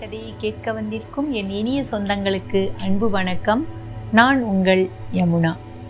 கதையை கேட்க வந்திருக்கும் என் இனிய சொந்தங்களுக்கு அன்பு வணக்கம் நான் உங்கள் யமுனா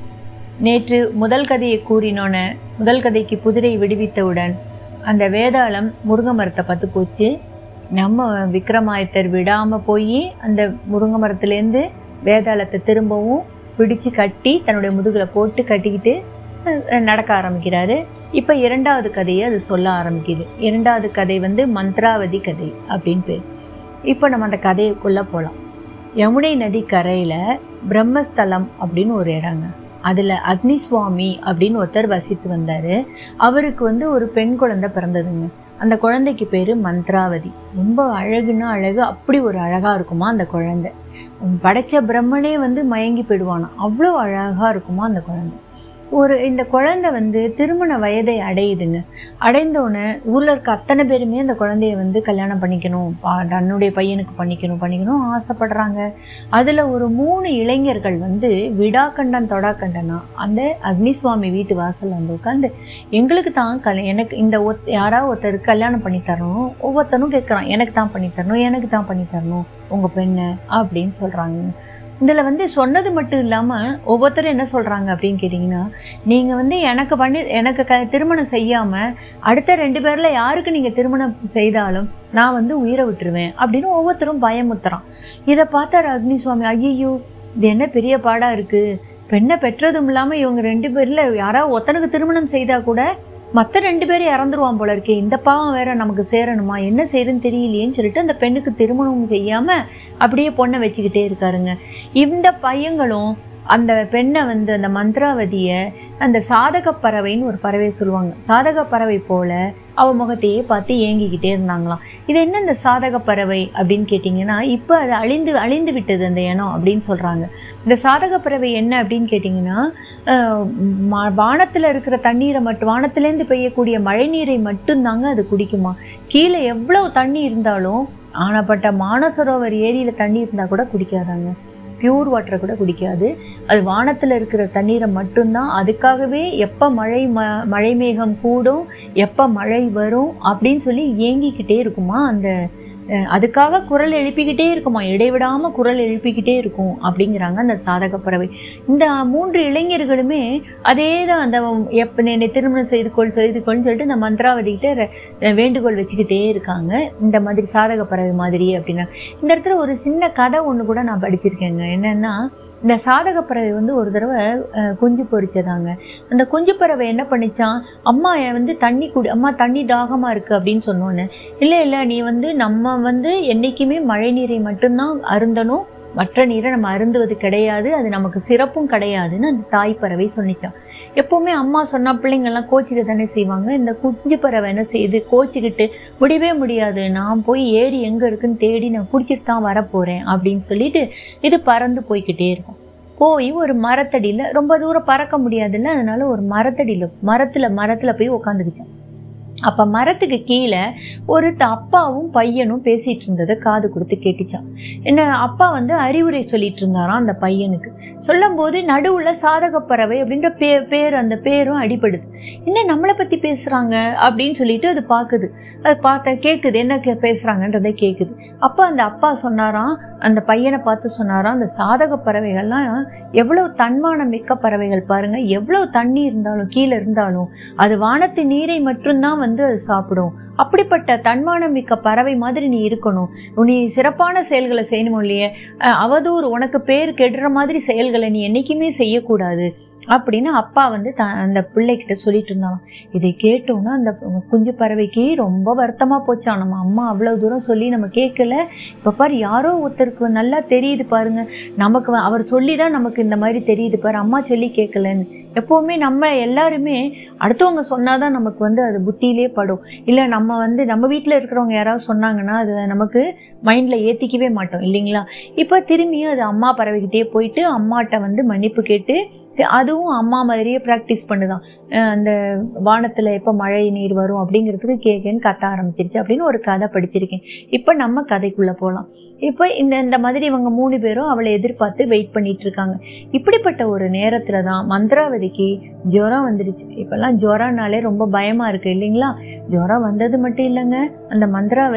நேற்று முதல் கதையை கூறினோன முதல் கதைக்கு குதிரை விடுவித்தவுடன் அந்த வேதாளம் முருங்கை மரத்தை பத்து போச்சு நம்ம விக்ரமாதித்தர் விடாம போய் அந்த முருங்கை மரத்துலேருந்து வேதாளத்தை திரும்பவும் பிடிச்சு கட்டி தன்னுடைய முதுகுல போட்டு கட்டிக்கிட்டு அஹ், நடக்க ஆரம்பிக்கிறாரு இப்போ இரண்டாவது கதையை அது சொல்ல ஆரம்பிக்குது இரண்டாவது கதை வந்து மந்த்ராவதி கதை அப்படின்னு பேர் இப்போ நம்ம அந்த கதைக்குள்ளே போகலாம் யமுனை நதி கரையில் பிரம்மஸ்தலம் அப்படின்னு ஒரு இடங்க அதில் அக்னிசுவாமி அப்படின்னு ஒருத்தர் வசித்து வந்தார் அவருக்கு வந்து ஒரு பெண் குழந்தை பிறந்ததுங்க அந்த குழந்தைக்கு பேர் மந்த்ராவதி ரொம்ப அழகுன்னா அழகு அப்படி ஒரு அழகாக இருக்குமா அந்த குழந்தை படைச்ச பிரம்மனே வந்து மயங்கி போயிடுவானா அவ்வளோ அழகாக இருக்குமா அந்த குழந்தை ஒரு இந்த குழந்தை வந்து திருமண வயதை அடையுதுங்க அடைந்தோடனே ஊரில் இருக்க அத்தனை பேருமே அந்த குழந்தைய வந்து கல்யாணம் பண்ணிக்கணும் பா- தன்னுடைய பையனுக்கு பண்ணிக்கணும் பண்ணிக்கணும் ஆசைப்படுறாங்க அதில் ஒரு மூணு இளைஞர்கள் வந்து விடாக்கண்டன் தொடாக்கண்டனா அந்த அக்னிசுவாமி வீட்டு வாசல்ல வந்து உட்காந்து எங்களுக்கு தான் கல் எனக்கு இந்த ஒத் யாராவது ஒருத்தருக்கு கல்யாணம் பண்ணி தரணும் ஒவ்வொருத்தனும் கேட்குறான் எனக்கு தான் பண்ணி தரணும் எனக்கு தான் பண்ணி தரணும் உங்கள் பெண்ணை அப்படின்னு சொல்கிறாங்க இதில் வந்து சொன்னது மட்டும் இல்லாமல் ஒவ்வொருத்தரும் என்ன சொல்கிறாங்க அப்படின்னு கேட்டிங்கன்னா நீங்கள் வந்து எனக்கு பண்ணி எனக்கு க திருமணம் செய்யாமல் அடுத்த ரெண்டு பேரில் யாருக்கு நீங்கள் திருமணம் செய்தாலும் நான் வந்து உயிரை விட்டுருவேன் அப்படின்னு ஒவ்வொருத்தரும் பயமுத்துறான் இதை பார்த்தாரு அக்னிசுவாமி ஐயோ இது என்ன பெரிய பாடாக இருக்குது பெண்ணை பெற்றதும் இல்லாமல் இவங்க ரெண்டு பேரில் யாராவது ஒருத்தனுக்கு திருமணம் செய்தால் கூட மற்ற ரெண்டு பேரும் இறந்துருவான் போல இருக்கே இந்த பாவம் வேற நமக்கு சேரணுமா என்ன செய்யுதுன்னு தெரியலையேன்னு சொல்லிட்டு அந்த பெண்ணுக்கு திருமணம் செய்யாமல் அப்படியே பொண்ணை வச்சுக்கிட்டே இருக்காருங்க இந்த பையங்களும் அந்த பெண்ணை வந்து அந்த மந்த்ராவதியை அந்த சாதக பறவைன்னு ஒரு பறவை சொல்லுவாங்க சாதக பறவை போல அவ முகத்தையே பார்த்து ஏங்கிக்கிட்டே இருந்தாங்களாம் இது என்ன இந்த சாதக பறவை அப்படின்னு கேட்டிங்கன்னா இப்போ அது அழிந்து அழிந்து விட்டது அந்த இனம் அப்படின்னு சொல்கிறாங்க இந்த சாதக பறவை என்ன அப்படின்னு கேட்டிங்கன்னா ஆஹ், ம- வானத்துல இருக்கிற தண்ணீரை மட்டும் வானத்திலேருந்து பெய்யக்கூடிய மழை நீரை மட்டும்தாங்க அது குடிக்குமா கீழே எவ்வளவு தண்ணி இருந்தாலும் ஆனப்பட்ட மானசரோவர் ஏரியில தண்ணி இருந்தால் கூட குடிக்காதாங்க பியூர் வாட்டரை கூட குடிக்காது அது வானத்தில் இருக்கிற தண்ணீரை மட்டும்தான் அதுக்காகவே எப்போ மழை ம மழை மேகம் கூடும் எப்போ மழை வரும் அப்படின்னு சொல்லி ஏங்கிக்கிட்டே இருக்குமா அந்த அஹ், அதுக்காக குரல் எழுப்பிக்கிட்டே இருக்குமா இடைவிடாம குரல் எழுப்பிக்கிட்டே இருக்கும் அப்படிங்கிறாங்க அந்த சாதக பறவை இந்த மூன்று இளைஞர்களுமே அதே தான் அந்த எப்போ என்னை திருமணம் செய்து கொள் செய்து கொள்னு சொல்லிட்டு இந்த மந்திராவதிகிட்ட ர- வேண்டுகோள் வச்சுக்கிட்டே இருக்காங்க இந்த மாதிரி சாதக பறவை மாதிரி அப்படின்னா இந்த இடத்துல ஒரு சின்ன கதை ஒன்று கூட நான் படிச்சிருக்கேங்க என்னன்னா இந்த சாதக பறவை வந்து ஒரு தடவை அஹ், குஞ்சு பொரிச்சதாங்க அந்த குஞ்சு பறவை என்ன பண்ணிச்சான் அம்மா என் வந்து தண்ணி குடி அம்மா தண்ணி தாகமா இருக்கு அப்படின்னு சொன்னோன்னு இல்லை இல்லை நீ வந்து நம்ம வந்து என்னைக்குமே மழை நீரை மட்டும்தான் அருந்தணும் மற்ற நீரை நம்ம அருந்துவது கிடையாது அது நமக்கு சிறப்பும் கிடையாதுன்னு அந்த தாய் பறவை சொன்னிச்சான் எப்போவுமே அம்மா சொன்னா பிள்ளைங்கள்லாம் கோச்சிக்க தானே செய்வாங்க இந்த குஞ்சு பறவை என்ன செய்யுது கோச்சிக்கிட்டு முடியவே முடியாது நான் போய் ஏரி எங்கே இருக்குன்னு தேடி நான் குடிச்சிட்டு தான் வரப்போகிறேன் அப்படின்னு சொல்லிட்டு இது பறந்து போய்க்கிட்டே இருக்கும் போய் ஒரு மரத்தடியில் ரொம்ப தூரம் பறக்க முடியாதுல்ல அதனால ஒரு மரத்தடியில் மரத்தில் மரத்தில் போய் உக்காந்துக்கிச்சான் அப்போ மரத்துக்கு கீழே ஒரு த- அப்பாவும் பையனும் பேசிட்டு இருந்ததை காது கொடுத்து கேட்டுச்சான் என்ன அப்பா வந்து அறிவுரை சொல்லிட்டு இருந்தாராம் அந்த பையனுக்கு சொல்லும்போது நடுவுல சாதக பறவை அப்படின்ற பே பேர் அந்த பேரும் அடிபடுது என்ன நம்மளை பத்தி பேசுறாங்க அப்படின்னு சொல்லிட்டு அது பார்க்குது அது பார்த்த கேட்குது என்ன கே- பேசுறாங்கன்றதை கேட்குது அப்போ அந்த அப்பா சொன்னாராம் அந்த பையனை பார்த்து சொன்னாராம் அந்த சாதக பறவைகள்லாம் எவ்வளவு தன்மானம் மிக்க பறவைகள் பாருங்க எவ்வளவு தண்ணி இருந்தாலும் கீழே இருந்தாலும் அது வானத்து நீரை மட்டும்தான் வந்து அது சாப்பிடும் அப்படிப்பட்ட தன்மானம் மிக்க பறவை மாதிரி நீ இருக்கணும் நீ சிறப்பான செயல்களை செய்யணும் இல்லையே அஹ் அவதூறு உனக்கு பேர் கெடுற மாதிரி செயல்களை நீ என்னைக்குமே செய்யக்கூடாது அப்படின்னு அப்பா வந்து த அந்த பிள்ளைகிட்ட சொல்லிட்டு இருந்தாலும் இதை கேட்டோன்னா அந்த குஞ்சு பறவைக்கு ரொம்ப வருத்தமாக போச்சான் நம்ம அம்மா அவ்வளோ தூரம் சொல்லி நம்ம கேட்கல இப்போ பாரு யாரோ ஒருத்தருக்கு நல்லா தெரியுது பாருங்க நமக்கு வ- அவர் சொல்லி தான் நமக்கு இந்த மாதிரி தெரியுது பாரு அம்மா சொல்லி கேட்கலன்னு எப்போவுமே நம்ம எல்லாருமே அடுத்தவங்க சொன்னாதான் நமக்கு வந்து அது புத்தியிலே படும் இல்லை நம்ம வந்து நம்ம வீட்டில் இருக்கிறவங்க யாராவது சொன்னாங்கன்னா அது நமக்கு மைண்டில் ஏற்றிக்கவே மாட்டோம் இல்லைங்களா இப்போ திரும்பியும் அது அம்மா பறவைகிட்டே போயிட்டு அம்மாட்ட வந்து மன்னிப்பு கேட்டு தி- அதுவும் அம்மா மாதிரியே ப்ராக்டிஸ் பண்ணுதான் அஹ் அந்த வானத்தில் எப்போ மழை நீர் வரும் அப்படிங்கிறதுக்கு கேட்கன்னு கத்த ஆரம்பிச்சிருச்சு அப்படின்னு ஒரு கதை படிச்சிருக்கேன் இப்போ நம்ம கதைக்குள்ளே போகலாம் இப்போ இந்த இந்த மாதிரி இவங்க மூணு பேரும் அவளை எதிர்பார்த்து வெயிட் பண்ணிட்டு இருக்காங்க இப்படிப்பட்ட ஒரு நேரத்தில் தான் மந்திராவதிக்கு ஜுரம் வந்துடுச்சு இப்போல்லாம் ஜுரம்னாலே ரொம்ப பயமாக இருக்குது இல்லைங்களா ஜுரம் வந்தது மட்டும் இல்லைங்க அந்த மந்திராவதி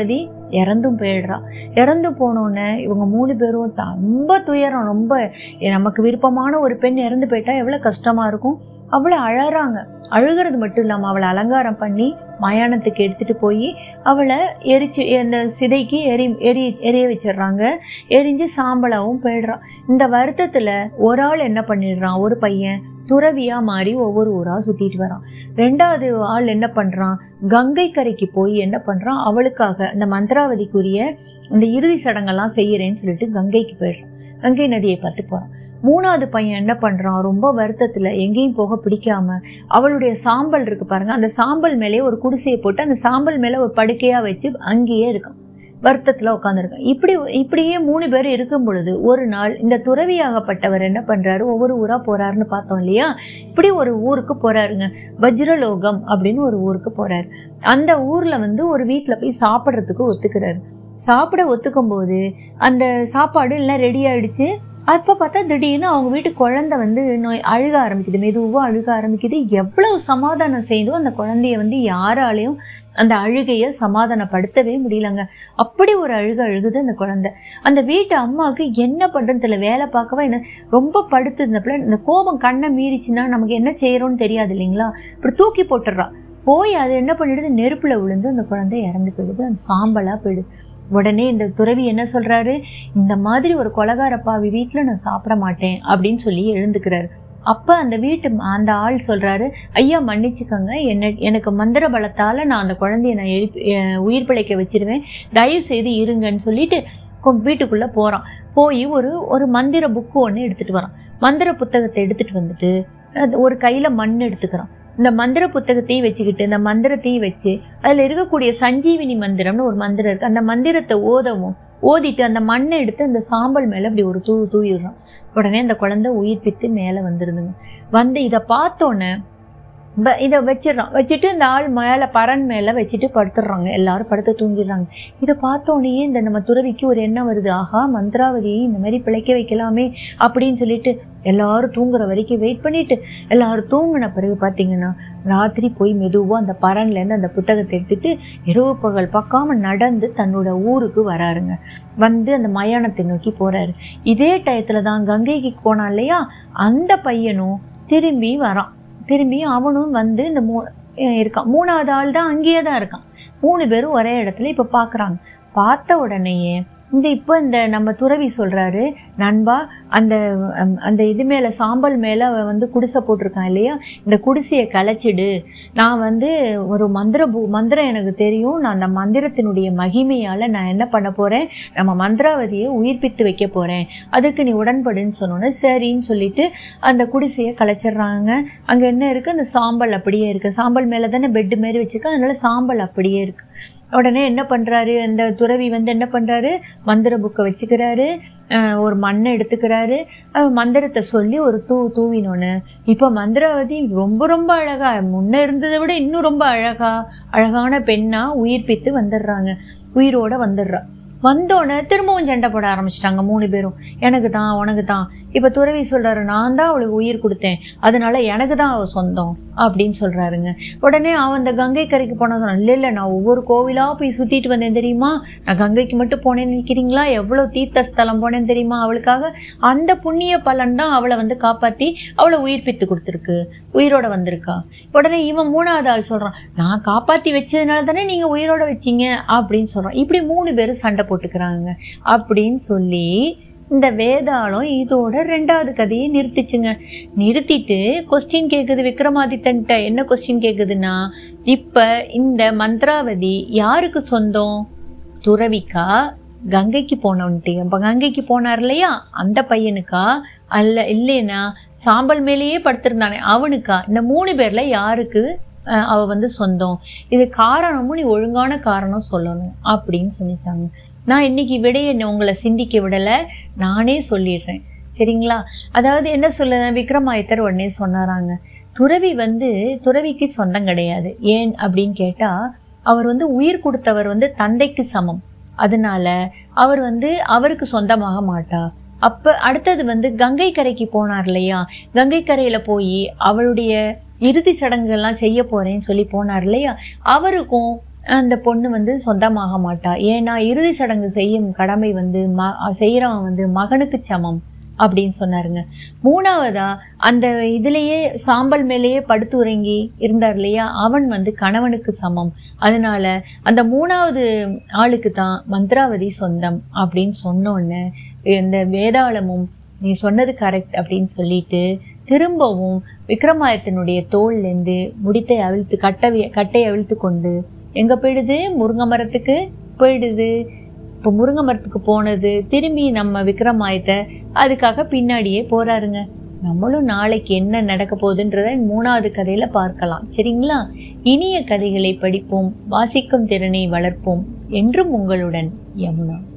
இறந்தும் போயிடுறா இறந்து போனோன்னே இவங்க மூணு பேரும் த- ரொம்ப துயரம் ரொம்ப எ- நமக்கு விருப்பமான ஒரு பெண் இறந்து போயிட்டா எவ்வளோ கஷ்டமா இருக்கும் அவ்வளோ அழறாங்க அழுகிறது மட்டும் இல்லாமல் அவளை அலங்காரம் பண்ணி மயானத்துக்கு எடுத்துட்டு போய் அவளை எரிச்சு அந்த சிதைக்கு எரி எரி எரிய வச்சிடுறாங்க எரிஞ்சு சாம்பலாவும் போயிடுறான் இந்த வருத்தத்தில் ஒரு ஆள் என்ன பண்ணிடுறான் ஒரு பையன் துறவியா மாறி ஒவ்வொரு ஊரா சுத்திட்டு வரான் ரெண்டாவது ஆள் என்ன பண்றான் கங்கை கரைக்கு போய் என்ன பண்றான் அவளுக்காக அந்த மந்திராவதிக்குரிய அந்த இறுதி சடங்கெல்லாம் செய்யறேன்னு சொல்லிட்டு கங்கைக்கு போயிடுறான் கங்கை நதியை பார்த்து போறான் மூணாவது பையன் என்ன பண்றான் ரொம்ப வருத்தத்துல எங்கேயும் போக பிடிக்காம அவளுடைய சாம்பல் இருக்கு பாருங்க அந்த சாம்பல் மேலே ஒரு குடிசையை போட்டு அந்த சாம்பல் மேல ஒரு படுக்கையா வச்சு அங்கேயே இருக்கான் வருத்தத்துல உட்காந்துருக்கான் இப்படி இப்படியே மூணு பேர் இருக்கும் பொழுது ஒரு நாள் இந்த துறவியாகப்பட்டவர் என்ன பண்றாரு ஒவ்வொரு ஊரா போறாருன்னு பார்த்தோம் இல்லையா இப்படி ஒரு ஊருக்கு போறாருங்க வஜ்ரலோகம் அப்படின்னு ஒரு ஊருக்கு போறாரு அந்த ஊர்ல வந்து ஒரு வீட்ல போய் சாப்பிட்றதுக்கு ஒத்துக்கிறாரு சாப்பிட ஒத்துக்கும் போது அந்த சாப்பாடு எல்லாம் ரெடி ஆயிடுச்சு அப்போ பார்த்தா திடீர்னு அவங்க வீட்டு குழந்தை வந்து நோய் அழுக ஆரம்பிக்குது மெதுவாக அழுக ஆரம்பிக்குது எவ்வளவு சமாதானம் செய்தும் அந்த குழந்தைய வந்து யாராலையும் அந்த அழுகையை சமாதானப்படுத்தவே முடியலங்க அப்படி ஒரு அழுக அழுகுது அந்த குழந்தை அந்த வீட்டு அம்மாவுக்கு என்ன பண்ணுறதுன்னு தெரியல வேலை பார்க்கவா என்ன ரொம்ப படுத்து இருந்தப்பல இந்த கோபம் கண்ணை மீறிச்சுன்னா நமக்கு என்ன செய்யறோம்னு தெரியாது இல்லைங்களா இப்படி தூக்கி போட்டுடுறா போய் அது என்ன பண்ணிடுது நெருப்புல விழுந்து அந்த குழந்தை இறந்து போயிடுது அந்த சாம்பலா போயிடுது உடனே இந்த துறவி என்ன சொல்றாரு இந்த மாதிரி ஒரு கொலகார பாவி வீட்டுல நான் சாப்பிட மாட்டேன் அப்படின்னு சொல்லி எழுந்துக்கிறாரு அப்ப அந்த வீட்டு அந்த ஆள் சொல்றாரு ஐயா மன்னிச்சுக்கோங்க என்ன எனக்கு மந்திர பலத்தால நான் அந்த குழந்தைய நான் எழுப்பி அஹ் உயிர் பிழைக்க வச்சிருவேன் தயவு செய்து இருங்கன்னு சொல்லிட்டு கொ- வீட்டுக்குள்ள போறான் போய் ஒரு ஒரு மந்திர புக்கு ஒன்று எடுத்துட்டு வரான் மந்திர புத்தகத்தை எடுத்துட்டு வந்துட்டு அது ஒரு கையில மண் எடுத்துக்கிறான் இந்த மந்திர புத்தகத்தையும் வச்சுக்கிட்டு இந்த மந்திரத்தையும் வச்சு அதுல இருக்கக்கூடிய சஞ்சீவினி மந்திரம்னு ஒரு மந்திரம் இருக்கு அந்த மந்திரத்தை ஓதவும் ஓதிட்டு அந்த மண்ணை எடுத்து அந்த சாம்பல் மேல அப்படி ஒரு தூ தூவிடுறான் உடனே அந்த குழந்தை உயிர்ப்பித்து மேலே வந்துருதுங்க வந்து இதை பார்த்தோன்னே ப- இதை வச்சிடுறான் வச்சுட்டு இந்த ஆள் மேலே பரன் மேலே வச்சுட்டு படுத்துடுறாங்க எல்லாரும் படுத்து தூங்கிடுறாங்க இதை பார்த்தோன்னே இந்த நம்ம துறவிக்கு ஒரு எண்ணம் வருது ஆஹா மந்திராவதி இந்த மாதிரி பிழைக்க வைக்கலாமே அப்படின்னு சொல்லிட்டு எல்லாரும் தூங்குற வரைக்கும் வெயிட் பண்ணிட்டு எல்லாரும் தூங்கின பிறகு பார்த்தீங்கன்னா ராத்திரி போய் மெதுவாக அந்த பரன்லேருந்து அந்த புத்தகத்தை எடுத்துட்டு இரவு பகல் பார்க்காம நடந்து தன்னோட ஊருக்கு வராருங்க வந்து அந்த மயானத்தை நோக்கி போறாரு இதே டயத்துல தான் கங்கைக்கு போனான் இல்லையா அந்த பையனும் திரும்பி வரான் திரும்பி அவனும் வந்து இந்த மூ அஹ் இருக்கான் மூணாவது ஆள் தான் அங்கேயே தான் இருக்கான் மூணு பேரும் ஒரே இடத்துல இப்போ பார்க்குறாங்க பார்த்த உடனேயே இந்த இப்போ இந்த நம்ம துறவி சொல்றாரு நண்பா அந்த அம், அந்த இது மேலே சாம்பல் மேலே வந்து குடிசை போட்டிருக்கான் இல்லையா இந்த குடிசையை கலைச்சிடு நான் வந்து ஒரு மந்திர பூ மந்திரம் எனக்கு தெரியும் நான் அந்த மந்திரத்தினுடைய மகிமையால் நான் என்ன பண்ண போகிறேன் நம்ம மந்திராவதியை உயிர்ப்பித்து வைக்க போகிறேன் அதுக்கு நீ உடன்படுன்னு சொன்னோன்னே சரின்னு சொல்லிட்டு அந்த குடிசையை கலைச்சிடுறாங்க அங்கே என்ன இருக்குது அந்த சாம்பல் அப்படியே இருக்குது சாம்பல் மேலே தானே பெட்டு மாரி வச்சுருக்கேன் அதனால சாம்பல் அப்படியே இருக்குது உடனே என்ன பண்ணுறாரு அந்த துறவி வந்து என்ன பண்ணுறாரு மந்திர புக்கை வச்சுக்கிறாரு அஹ் ஒரு மண்ணை எடுத்துக்கிறாரு அஹ் மந்திரத்தை சொல்லி ஒரு தூ தூவினோன்னு இப்போ மந்திராவதி ரொம்ப ரொம்ப அழகா முன்ன இருந்ததை விட இன்னும் ரொம்ப அழகா அழகான பெண்ணா உயிர்ப்பித்து வந்துடுறாங்க உயிரோட வந்துடுறா வந்தோடனே திரும்பவும் சண்டை போட ஆரம்பிச்சிட்டாங்க மூணு பேரும் எனக்கு தான் உனக்கு தான் இப்போ துறவி சொல்றாரு நான் தான் அவளுக்கு உயிர் கொடுத்தேன் அதனால எனக்கு தான் அவள் சொந்தம் அப்படின்னு சொல்றாருங்க உடனே அவன் அந்த கங்கை கரைக்கு போனா சொன்னான் இல்லை இல்லை நான் ஒவ்வொரு கோவிலாக போய் சுற்றிட்டு வந்தேன் தெரியுமா நான் கங்கைக்கு மட்டும் போனேன்னு நினைக்கிறீங்களா எவ்வளோ தீர்த்த ஸ்தலம் போனேன்னு தெரியுமா அவளுக்காக அந்த புண்ணிய பலன் தான் அவளை வந்து காப்பாற்றி அவளை உயிர்ப்பித்து கொடுத்துருக்கு உயிரோட வந்திருக்கா உடனே இவன் மூணாவது ஆள் சொல்கிறான் நான் காப்பாற்றி வச்சதுனால தானே நீங்கள் உயிரோட வச்சீங்க அப்படின்னு சொல்கிறான் இப்படி மூணு பேரும் சண்டை போட்டுக்கிறாங்க அப்படின்னு சொல்லி இந்த வேதாளம் இதோட ரெண்டாவது கதையை நிறுத்திச்சுங்க நிறுத்திட்டு கொஸ்டின் கேட்குது விக்ரமாதித்தன்ட்ட என்ன கொஸ்டின் கேட்குதுன்னா இப்போ இந்த மந்திராவதி யாருக்கு சொந்தம் துறவிக்கா கங்கைக்கு போனவன்ட்டு அப்போ கங்கைக்கு போனார் இல்லையா அந்த பையனுக்கா அல்ல இல்லைன்னா சாம்பல் மேலேயே படுத்திருந்தானே அவனுக்கா இந்த மூணு பேர்ல யாருக்கு அஹ், அவ வந்து சொந்தம் இது காரணமும் நீ ஒழுங்கான காரணம் சொல்லணும் அப்படின்னு சொல்லிச்சாங்க நான் இன்னைக்கு விடைய உங்களை சிந்திக்க விடலை நானே சொல்லிடுறேன் சரிங்களா அதாவது என்ன சொல்ல விக்ரமாயத்தர் உடனே சொன்னாராங்க துறவி வந்து துறவிக்கு சொந்தம் கிடையாது ஏன் அப்படின்னு கேட்டா அவர் வந்து உயிர் கொடுத்தவர் வந்து தந்தைக்கு சமம் அதனால அவர் வந்து அவருக்கு சொந்தமாக மாட்டார் அப்ப அடுத்தது வந்து கங்கை கரைக்கு போனார் இல்லையா கங்கை கரையில போய் அவளுடைய இறுதி சடங்குகள்லாம் செய்ய போறேன்னு சொல்லி போனார் இல்லையா அவருக்கும் அந்த பொண்ணு வந்து சொந்தமாக மாட்டா ஏன்னா இறுதி சடங்கு செய்யும் கடமை வந்து ம செய்கிறவன் வந்து மகனுக்கு சமம் அப்படின்னு சொன்னாருங்க மூணாவதா அந்த இதுலேயே சாம்பல் மேலேயே படுத்து உறங்கி இருந்தார் இல்லையா அவன் வந்து கணவனுக்கு சமம் அதனால அந்த மூணாவது ஆளுக்கு தான் மந்திராவதி சொந்தம் அப்படின்னு சொன்னோன்னு இந்த வேதாளமும் நீ சொன்னது கரெக்ட் அப்படின்னு சொல்லிட்டு திரும்பவும் விக்ரமாதித்தனுடைய தோல்லேருந்து முடித்தை அவிழ்த்து கட்டை கட்டை அவிழ்த்து கொண்டு எங்கே போயிடுது முருங்கை மரத்துக்கு போயிடுது இப்போ முருங்கை மரத்துக்கு போனது திரும்பி நம்ம விக்ரமாயத்தை அதுக்காக பின்னாடியே போறாருங்க நம்மளும் நாளைக்கு என்ன நடக்க போகுதுன்றத மூணாவது கதையில பார்க்கலாம் சரிங்களா இனிய கதைகளை படிப்போம் வாசிக்கும் திறனை வளர்ப்போம் என்றும் உங்களுடன் யமுனா